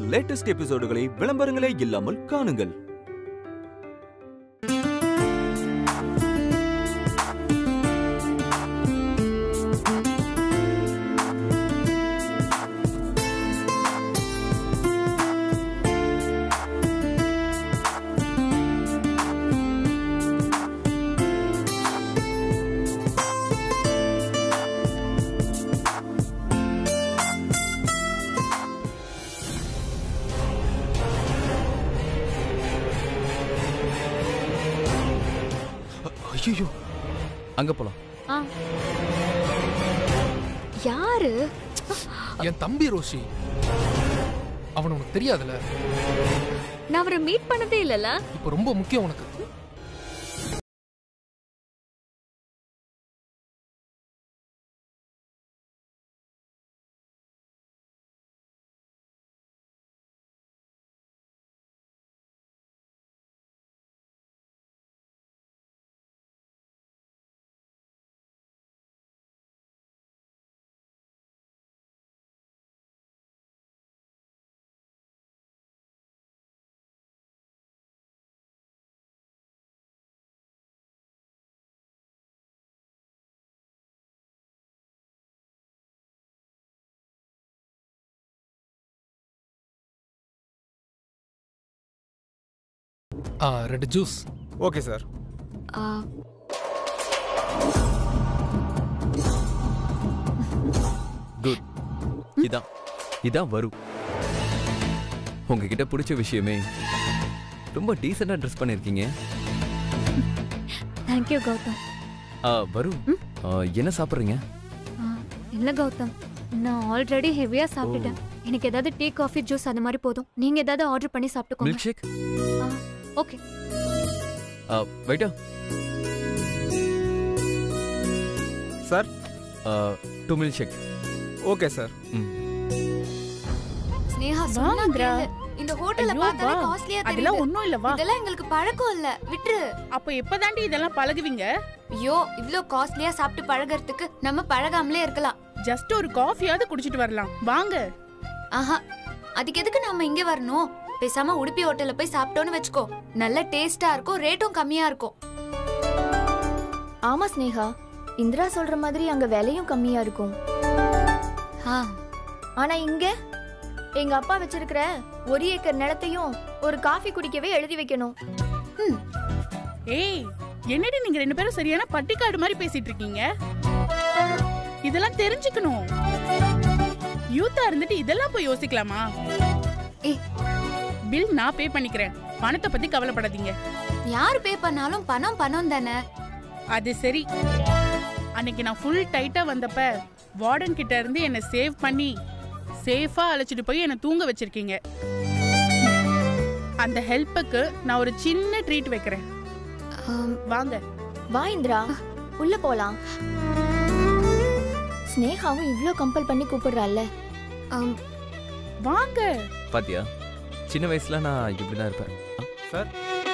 Latest எபிசோடுகளை விளம்பரங்களே இல்லாமல் காணுங்கள் ஐயோ அங்க போலாம் ஆ யாரு என் தம்பி ரோஷி அவன் உனக்கு தெரியாதுல நான் அவரை மீட் பண்ணதே இல்லல இப்ப ரொம்ப முக்கியம் உனக்கு ஆ ரெண்டு ஜூஸ் ஓகே சார் ஆ, குட் இதான் இதான் வரும் உங்ககிட்ட பிடிச்ச விஷயமே ரொம்ப டீசெண்டாக ட்ரெஸ் பண்ணியிருக்கீங்க thank you கௌதம் ஆ, வரும் ஆ, என்ன சாப்பிட்றீங்க ஆ, இல்ல கௌதம் நான் ஆல்ரெடி ஹெவியா சாப்பிட்டுட்டேன் எனக்கு ஏதாவது டீ காஃபி ஜூஸ் அந்த மாதிரி போதும் நீங்க ஏதாவது ஆர்டர் பண்ணி சாப்பிட்டுக்கோங்க மில்க் ஷேக் ஓகே வெயிட்டா sir two milk shake okay sir ம் ஸ்னேகா வா, சொன்னா இந்திரா. கேளு. இந்த ஹோட்டல்ல ஐயோ, பார்த்தாலே வா. காஸ்ட்லியா அதெல்லாம் தெரியுது ஒண்ணும் இல்ல வா இதெல்லாம் எங்களுக்கு பழக்கம் இல்ல விட்டுரு அப்ப எப்பதாண்டி இதெல்லாம் பழகுவீங்க ஐயோ இவ்ளோ காஸ்ட்லியா சாப்பிட்டு பழகறதுக்கு நம்ம பழகாமலே இருக்கலாம் ஜஸ்ட் ஒரு காஃபியாவது குடிச்சிட்டு வரலாம் வாங்க ஆஹா அதுக்கு எதுக்கு நம்ம இங்க வரணும் பேசாம உடுப்பி ஹோட்டல்ல போய் சாப்பிட்டோன்னு வெச்சுக்கோ நல்ல டேஸ்டா இருக்கும் ரேட்டும் கம்மியா இருக்கும் ஆமா ஸ்னேகா இந்திரா சொல்ற மாதிரி அங்க விலையும் கம்மியா இருக்கும் ஆ, ஆனா இங்க எங்க அப்பா வச்சிருக்கிற ஒரு ஏக்கர் நிலத்தையும் ஒரு காஃபி குடிக்கவே எழுதி வைக்கணும் ம், ஏய் என்னடி நீங்க ரெண்டு பேரும் சரியான பட்டிக்காடு மாதிரி பேசிட்டு இருக்கீங்க இதெல்லாம் தெரிஞ்சுக்கணும் யூத்தா இருந்துட்டு இதெல்லாம் போய் யோசிக்கலாமா ஏய். பில் நான் பே பண்ணிக்கிறேன் பணத்தை பத்தி கவலைப்படாதீங்க யாரு பே பண்ணாலும் பணம் பணம் தானே அது சரி அன்னைக்கு நான் ஃபுல் டைட்டா வந்தப்ப வார்டன் கிட்ட இருந்து என்ன சேவ் பண்ணி சேஃபா அழைச்சிட்டு போய் என்ன தூங்க வச்சிருக்கீங்க அந்த ஹெல்ப்புக்கு நான் ஒரு சின்ன ட்ரீட் வைக்கிறேன் ஆம், வாங்க வா இந்திரா உள்ள போலாம் ஸ்னேகாவும் இவ்ளோ கம்பல் பண்ணி கூப்பிடுறாள்ல ஆம், வாங்க பாத்தியா சின்ன வயசுல நான் இப்படி தான் இருப்பேன் சார்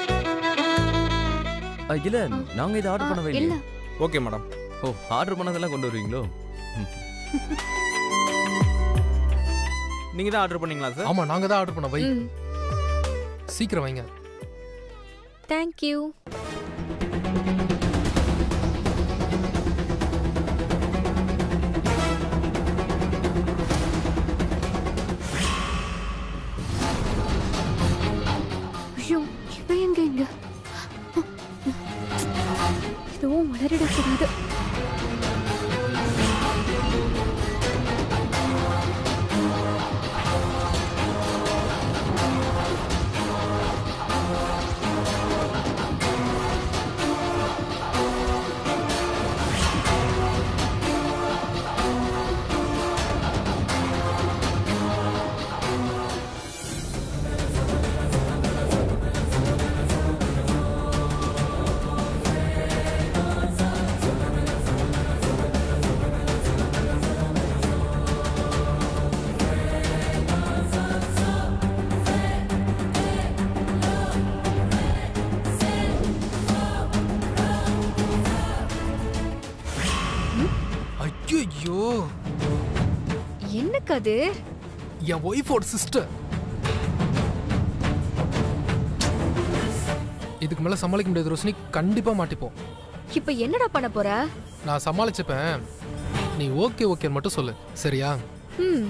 ஆ, இல்ல நாங்க இதை ஆர்டர் பண்ணவே இல்ல இல்லையே ஓகே மேடம் ஓ ஆர்டர் பண்ணதெல்லாம் கொண்டு வருவீங்களோ ம். நீங்க தான் ஆர்டர் பண்ணீங்களா சார் ஆமா நாங்க தான் ஆர்டர் பண்ண வை ம் சீக்கிரம் வைங்க தேங்க் யூ ஐயோ இவன் எங்க இங்க இதுவும் வளரிடக்கூடாது ஐயோ என்ன கதிர் என் ஒய்ஃபோட சிஸ்டர் இதுக்கு மேல சமாளிக்க முடியாது ரோஷினி கண்டிப்பா மாட்டிப்போம் இப்ப என்னடா பண்ண போற நான் சமாளிச்சுப்பேன் நீ ஓகே ஓகேன்னு மட்டும் சொல்லு சரியா ம்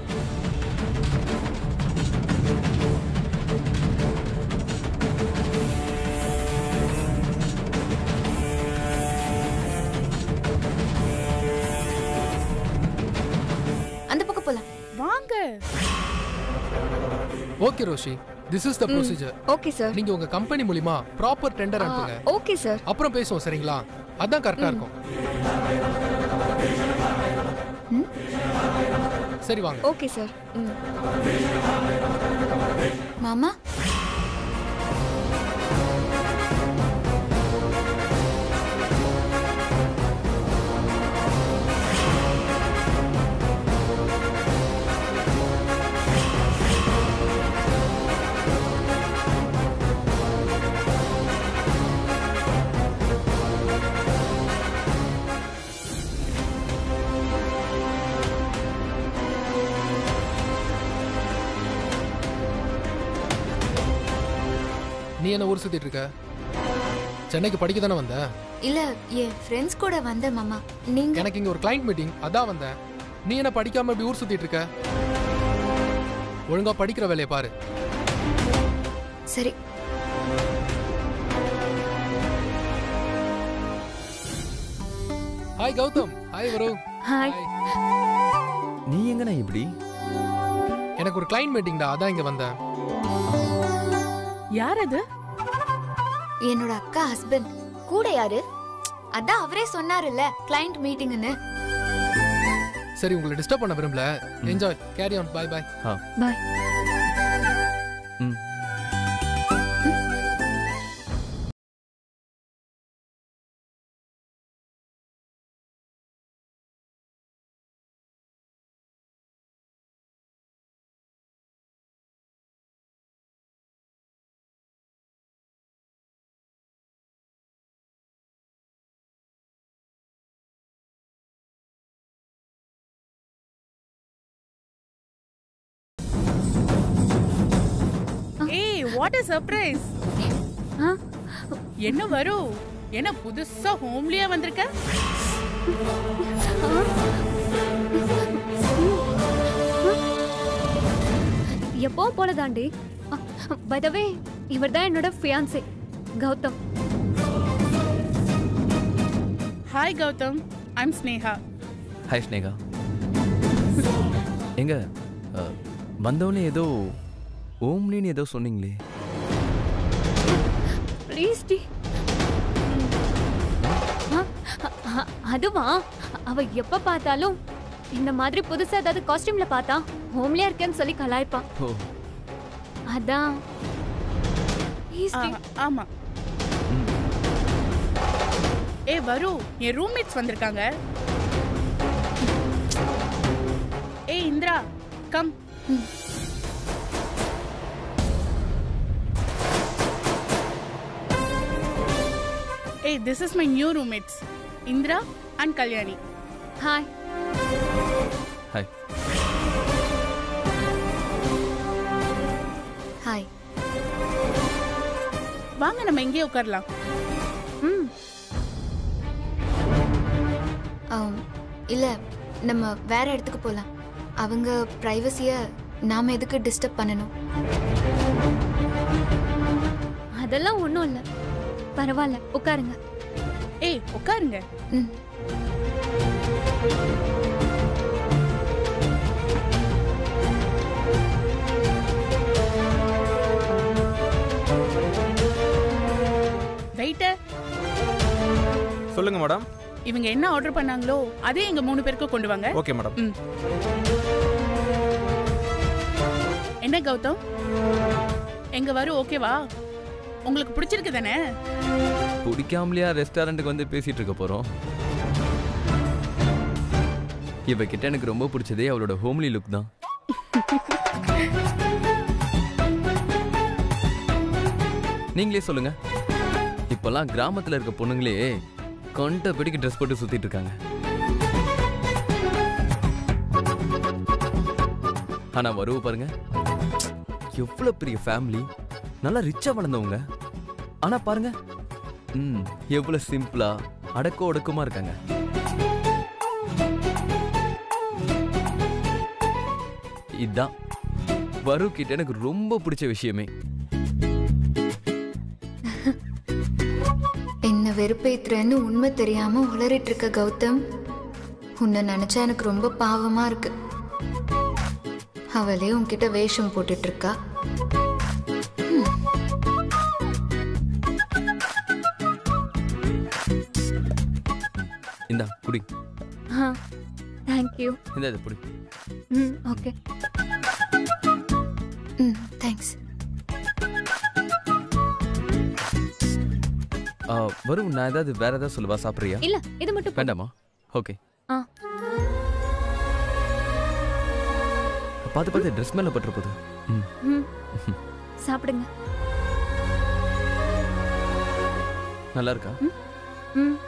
அந்த பக்கம் போலாம் வாங்க okay Roshi this is the procedure okay sir நீங்க உங்க கம்பெனி மூலியமா ப்ராப்பர் டெண்டர் அனுப்புங்க ஓகே சார் அப்புறம் பேசுவோம் சரிங்களா அதான் கரெக்டா இருக்கும் சரி வாங்க ஓகே சார் ம் மாமா நீ என்ன ஊர் சுத்திட்டு இருக்க சென்னைக்கு படிக்க தானே வந்த இல்ல என் ஃப்ரெண்ட்ஸ் கூட வந்த மாமா நீங்க எனக்கு இங்க ஒரு கிளைண்ட் மீட்டிங் அதான் வந்தேன் நீ என்ன படிக்காம இப்படி ஊர் சுத்திட்டு இருக்க ஒழுங்கா படிக்கிற வேலையை பாரு சரி hi Gautham hi Varu hi நீ எங்கண்ணா இப்படி எனக்கு ஒரு கிளைண்ட் மீட்டிங்டா அதான் இங்க வந்தேன் யார் அது என்னோட அக்கா ஹஸ்பண்ட் கூட யாரு அதான் அவரே சொன்னாருல்ல கிளைண்ட் மீட்டிங்னு சரி உங்களை டிஸ்டர்ப் பண்ண விரும்பல enjoy carry on bye bye bye ம் ஏய் வாட் a சர்ப்ரைஸ் ஆ என்ன வரும் என்ன புதுசா ஹோம்லியா வந்திருக்க எப்பவும் போல தாண்டி பை த வே இவர் தான் என்னோட fiancee Gautham hi Gautham I'm Sneha hi Sneha எங்க அஹ், வந்தவொடனே ஏதோ ஓம்லின்னு ஏதோ சொன்னீங்களே ப்ளீஸ் டி ஆ, அ- அதுவா அவ எப்ப பார்த்தாலும் இந்த மாதிரி புதுசா ஏதாவது காஸ்டியூம்ல பார்த்தா ஹோம்லியா இருக்கேன்னு சொல்லி கலாய்ப்பா ஓ அதான் Please டி. ஆமா ஏய் வரு என் ரூம்மேட்ஸ் வந்திருக்காங்க ஏய் இந்திரா கம் ஏய் this is my new roommates Indira and Kalyani hi hi hi வாங்க நம்ம இங்கேயே உட்காரலாம் ம் ஆம், இல்ல நம்ம வேற இடத்துக்கு போலாம் அவங்க பிரைவசிய நாம எதுக்கு டிஸ்டர்ப் பண்ணணும் அதெல்லாம் ஒண்ணும் இல்ல பரவாயில்ல உட்காருங்க ஏய் உட்காருங்க ம் வெயிட்டர் சொல்லுங்க மேடம் இவங்க என்ன ஆர்டர் பண்ணாங்களோ அதே எங்க மூணு பேருக்கு கொண்டு வாங்க ஓகே மேடம் ம். என்ன கௌதம் எங்க வரும் ஓகேவா உங்களுக்கு பிடிச்சிருக்கு தானே பிடிக்காமலையா ரெஸ்டாரண்ட்டுக்கு வந்து பேசிட்டு இருக்க போறோம் இவகிட்ட எனக்கு ரொம்ப பிடிச்சதே அவளோட ஹோம்லி லுக் தான் நீங்களே சொல்லுங்க இப்பெல்லாம் கிராமத்துல இருக்க பொண்ணுங்களே கொண்ட பிடிக்க ட்ரெஸ் போட்டு சுத்திட்டு இருக்காங்க ஆனா வருவ பாருங்க எவ்வளவு பெரிய ஃபேமிலி நல்லா ரிச்சா வளர்ந்தவங்க ஆனா பாருங்க ம் எவ்வளவு சிம்பிளா அடக்க ஒடுக்கமா இருக்காங்க இதான் வரு கிட்ட எனக்கு ரொம்ப பிடிச்ச விஷயமே என்ன வெறுப்பேத்துறேன்னு உண்மை தெரியாம உளறிட்டு இருக்க கௌதம் உன்னை நினைச்சா எனக்கு ரொம்ப பாவமா இருக்கு அவளே உன்கிட்ட வேஷம் போட்டுட்டு இருக்கா இந்தா குடி ஆ தேங்க்யூ இந்த இதை குடி ம் ஓகே ம் தேங்க்ஸ் ஆ, வரு நான் ஏதாவது வேற ஏதாவது சொல்லவா சாப்பிட்றியா இல்ல இது மட்டும் போதும். வேண்டாமா ஓகே ஆ பார்த்து பார்த்து ட்ரெஸ் மேல பட்டுற போகுது ம் ம் சாப்பிடுங்க நல்லா இருக்கா ம்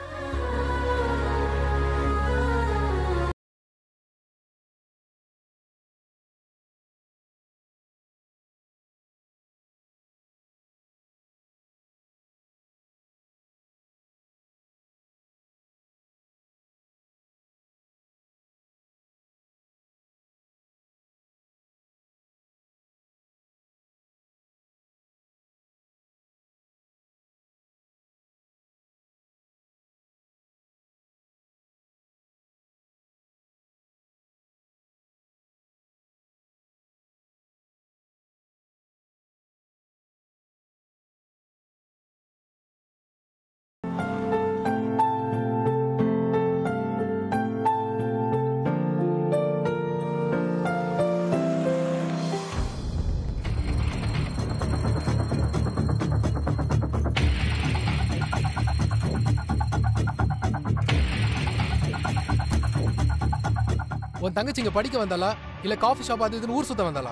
உன் தங்கச்சி இங்க படிக்க வந்தாளா இல்ல காஃபி ஷாப் அது இதுன்னு ஊர் சுத்த வந்தாளா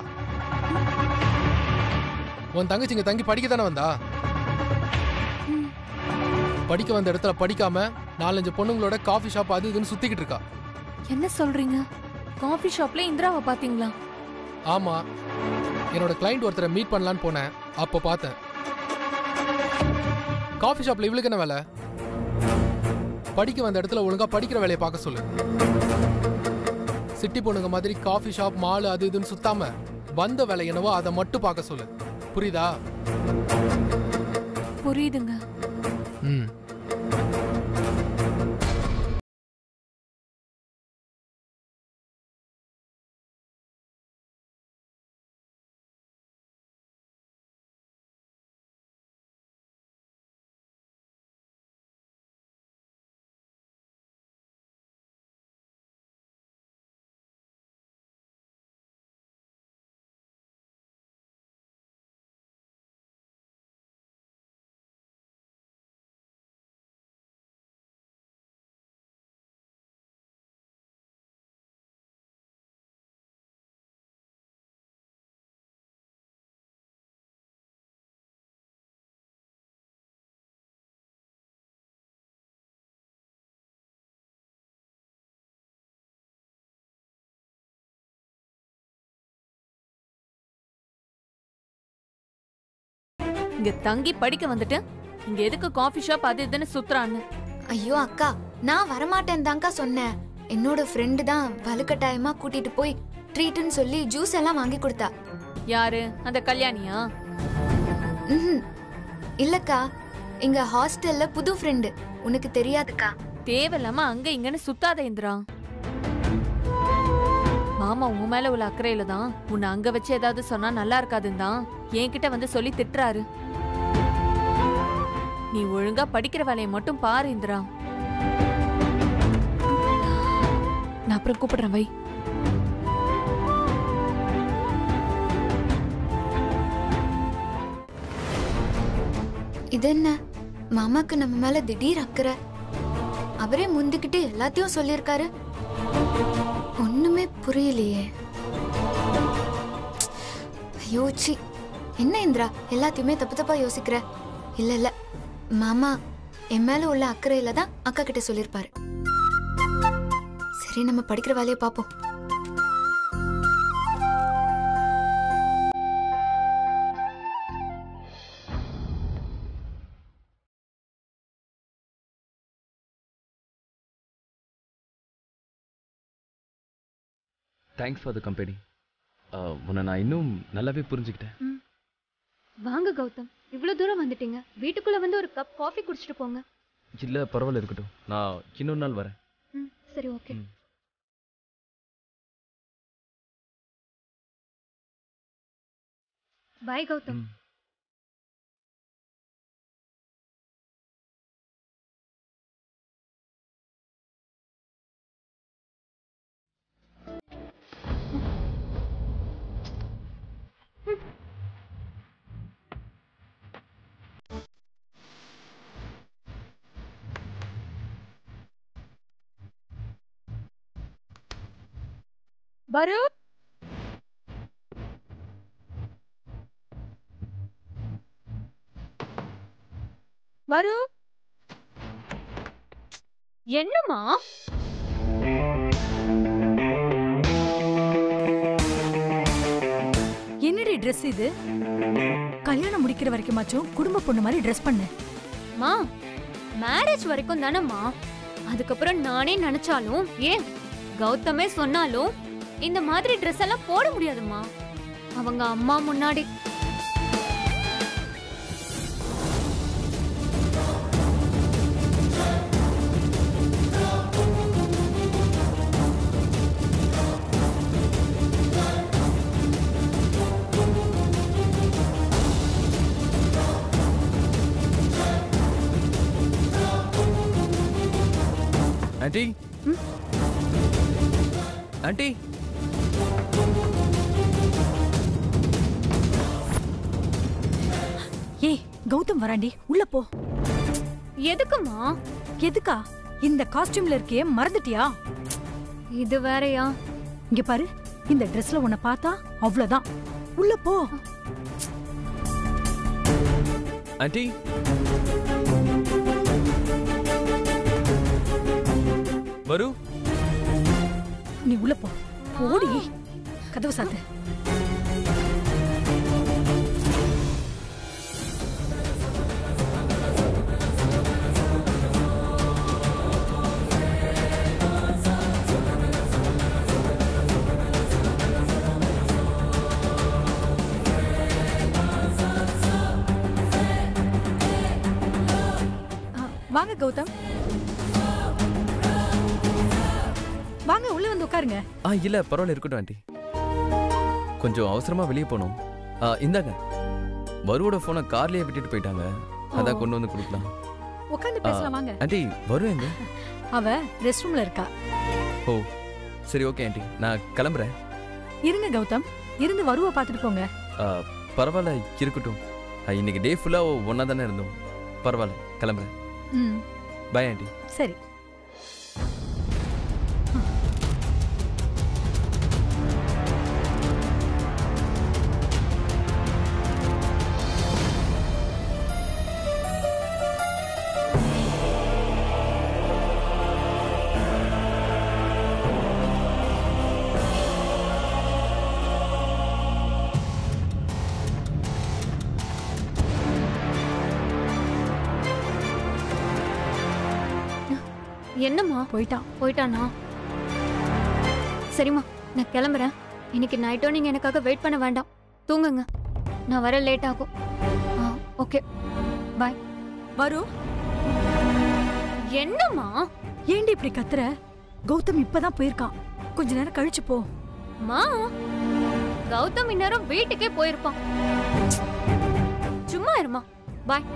உன் தங்கச்சி இங்க தங்கி படிக்க தானே வந்தா படிக்க வந்த இடத்துல படிக்காம நாலஞ்சு பொண்ணுங்களோட காஃபி ஷாப் அது இதுன்னு சுத்திக்கிட்டு இருக்கா என்ன சொல்றீங்க காஃபி ஷாப்ல இந்திராவை பாத்தீங்களா ஆமா என்னோட கிளைண்ட் ஒருத்தரை மீட் பண்ணலான்னு போனேன் அப்போ பார்த்தேன் காஃபி ஷாப்ல இவளுக்கு என்ன வேலை படிக்க வந்த இடத்துல ஒழுங்கா படிக்கிற வேலையை பார்க்க சொல்லு சிட்டி பொண்ணுங்க மாதிரி காஃபி ஷாப் மால் அது இதுன்னு சுத்தாம வந்த வேலை என்னவோ அதை மட்டும் பார்க்க சொல்லு புரியுதா புரியுதுங்க ம் இங்க தங்கி படிக்க வந்துட்டு இங்க எதுக்கு காஃபி ஷாப் அது இதுன்னு சுத்துறான்னு ஐயோ அக்கா நான் வரமாட்டேன் தான்க்கா சொன்னேன் என்னோட ஃப்ரெண்டு தான் வலுக்கட்டாயமா கூட்டிட்டு போய் ட்ரீட்னு சொல்லி ஜூஸ் எல்லாம் வாங்கி கொடுத்தா யாரு அந்த கல்யாணியா ம்ஹும். இல்லக்கா எங்க ஹாஸ்டல்ல புது ஃப்ரெண்டு உனக்கு தெரியாதுக்கா தேவையில்லாம அங்க இங்கன்னு சுத்தாத இந்திரா மாமா உன் மேல உள்ள அக்கறையில தான் உன்னை அங்க வச்சு ஏதாவது சொன்னா நல்லா இருக்காதுன்னு தான் என்கிட்ட வந்து சொல்லி திட்டுறாரு நீ ஒழுங்கா படிக்கிற வேலையை மட்டும் பாரு இந்திரா நான் அப்புறம் கூப்பிடுறேன் வை இது என்ன மாமாக்கு நம்ம மேல திடீர் அக்கறை அவரே முந்திக்கிட்டு எல்லாத்தையும் சொல்லியிருக்காரு ஒண்ணுமே புரியலையே யோசி என்ன இந்திரா எல்லாத்தையுமே தப்பு தப்பா யோசிக்கிற இல்ல இல்ல மாமா என் மேல உள்ள அக்கறையில தான் அக்கா கிட்ட சொல்லியிருப்பாரு சரி நம்ம படிக்கிற வேலையை பார்ப்போம் தேங்க்ஸ் ஃபார் த கம்பெனி உன்னை நான் இன்னும் நல்லாவே புரிஞ்சுக்கிட்டேன் வாங்க கௌதம் இவ்வளவு தூரம் வந்துட்டீங்க வீட்டுக்குள்ள வந்து ஒரு கப் காஃபி குடிச்சிட்டு போங்க இல்லை பரவாயில்ல இருக்கட்டும் நான் இன்னொரு நாள் வரேன் ம் சரி ஓகே ம். பாய் கௌதம் ம். வரு வரு என்னம்மா என்னடி ட்ரெஸ் இது கல்யாணம் முடிக்கிற வரைக்குமாச்சும் குடும்ப பொண்ணு மாதிரி ட்ரெஸ் பண்ணு மா மேரேஜ் வரைக்கும் தானேம்மா அதுக்கப்புறம் நானே நினைச்சாலும் ஏன் கௌதமே சொன்னாலும் இந்த மாதிரி ட்ரெஸ் எல்லாம் போட முடியாதும்மா அவங்க அம்மா முன்னாடி ஆண்டி ஆண்டி ஏய் கௌதம் வராண்டி உள்ள போ எதுக்குமா எதுக்கா இந்த காஸ்டியூம்ல இருக்கே மறந்துட்டியா இது வேறயா இங்க பாரு இந்த ட்ரெஸ்ல உன்னை பார்த்தா அவ்வளவுதான் உள்ள போ ஆண்டி வரு நீ உள்ள போ போடி கதவு சாத்து ஆ, வாங்க கௌதம் வாங்க உள்ள வந்து உட்காருங்க ஆ இல்ல பரவாயில்ல இருக்கட்டும் ஆண்டி கொஞ்சம் அவசரமா வெளியே போகணும் ஆ இந்தாங்க வருவோட போனை கார்லயே விட்டுட்டு போயிட்டாங்க அதான் கொண்டு வந்து கொடுக்கலாம் உட்கார்ந்து ஆ, பேசலாம் வாங்க ஆண்டி வரும் எங்க அவ ரெஸ்ட் ரூம்ல இருக்கா ஓ சரி ஓகே ஆண்டி நான் கிளம்புறேன் இருங்க கௌதம் இருந்து வருவ பாத்துட்டு போங்க ஆ, பரவாயில்ல இருக்கட்டும் ஆ, இன்னைக்கு டே ஃபுல்லா ஒன்னா தானே இருந்தோம் பரவாயில்ல கிளம்புறேன் ம் பை ஆண்டி சரி என்னம்மா போயிட்டான் போயிட்டானா சரிம்மா நான் கிளம்புறேன் இன்னைக்கு நைட்டும் நீங்க எனக்காக வெயிட் பண்ண வேண்டாம் தூங்குங்க நான் வர லேட் ஆகும் ஆ ஓகே பாய் வரு என்னம்மா ஏண்டி இப்படி கத்துற கௌதம் இப்பதான் போயிருக்கான் கொஞ்ச நேரம் கழிச்சு போ மா கௌதம் இந்நேரம் வீட்டுக்கே போயிருப்பான் சும்மா இருமா பாய்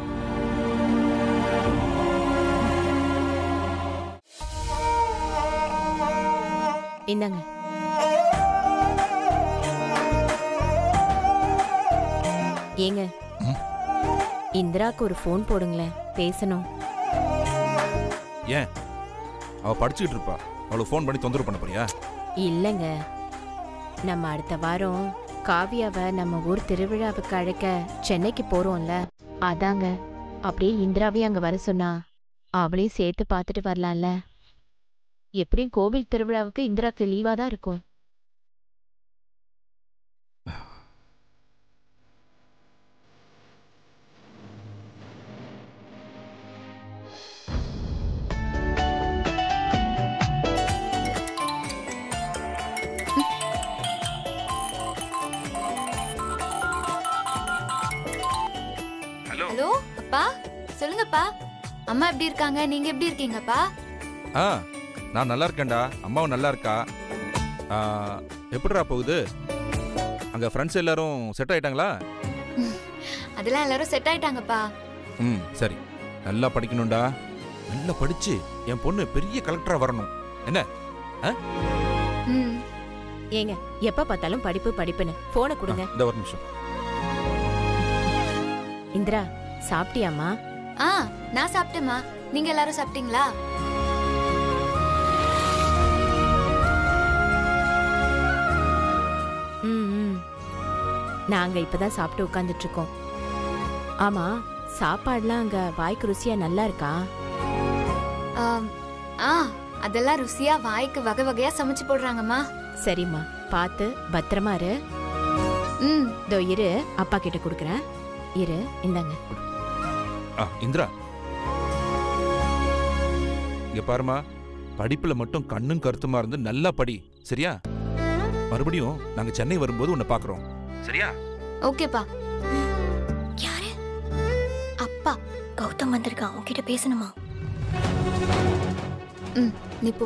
இந்தாங்க ஏங்க இந்திராக்கு ஒரு ஃபோன் போடுங்களேன் பேசணும் ஏன் அவ படிச்சுக்கிட்டு இருப்பா அவளுக்கு ஃபோன் பண்ணி தொந்தரவு பண்ண போறியா இல்லைங்க நம்ம அடுத்த வாரம் காவியாவை நம்ம ஊர் திருவிழாவுக்கு அழைக்க சென்னைக்கு போறோம்ல அதாங்க அப்படியே இந்திராவையும் அங்க வர சொன்னா அவளையும் சேர்த்து பார்த்துட்டு வரலாம்ல எப்படியும் கோவில் திருவிழாவுக்கு இந்திராக்கு லீவா தான் இருக்கும் ஹலோ அப்பா சொல்லுங்கப்பா அம்மா எப்படி இருக்காங்க நீங்க எப்படி இருக்கீங்கப்பா ஆ நான் நல்லா இருக்கேன்டா அம்மாவும் நல்லா இருக்கா ஆ, எப்படிடா போகுது அங்க ஃப்ரெண்ட்ஸ் எல்லாரும் செட் ஆயிட்டாங்களா அதெல்லாம் எல்லாரும் செட் ஆயிட்டாங்கப்பா ம் சரி நல்லா படிக்கணும்டா நல்லா படிச்சு என் பொண்ணு பெரிய கலெக்டரா வரணும் என்ன ம் ஏங்க எப்ப பார்த்தாலும் படிப்பு படிப்புன்னு போனை கொடுங்க இந்த ஒரு நிமிஷம் இந்திரா சாப்பிட்டியாம்மா ஆ நான் சாப்பிட்டேம்மா நீங்க எல்லாரும் சாப்பிட்டீங்களா ம் ம். நாங்க இப்பதான் சாப்பிட்டு உட்கார்ந்துட்டு இருக்கோம் ஆமா சாப்பாடுலாம் அங்க வாய்க்கு ருசியா நல்லா இருக்கா ஆம், ஆ அதெல்லாம் ருசியா வாய்க்கு வகை வகையா சமைச்சு போடுறாங்கம்மா சரிம்மா பார்த்து பத்திரமா இரு ம் இதோ இரு அப்பா கிட்ட கொடுக்குறேன் இரு இந்தாங்க ஆ இந்திரா இங்க பாருமா படிப்புல மட்டும் கண்ணும் கருத்துமா இருந்து நல்லா படி சரியா மறுபடியும் நாங்க சென்னை வரும்போது உன்னை பாக்குறோம் சரியா ஓகேப்பா யாரு அப்பா கௌதம் வந்திருக்கான் உன்கிட்ட பேசணுமா ம் நீ போ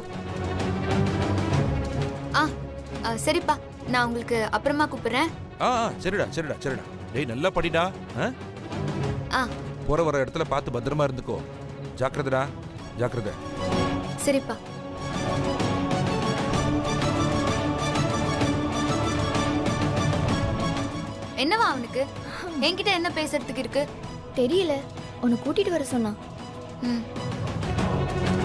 ஆ ஆ, சரிப்பா நான் உங்களுக்கு அப்புறமா கூப்பிடுறேன் ஆ ஆ, சரிடா சரிடா சரிடா டேய் நல்லா படிடா ஆ? ஆ. போற வர இடத்துல பார்த்து பத்திரமா இருந்துக்கோ ஜாக்கிரதைடா ஜாக்கிரதை சரிப்பா என்னவா அவனுக்கு என்கிட்ட என்ன பேசுறதுக்கு இருக்கு தெரியல உன்னை கூட்டிட்டு வர சொன்னான் ம்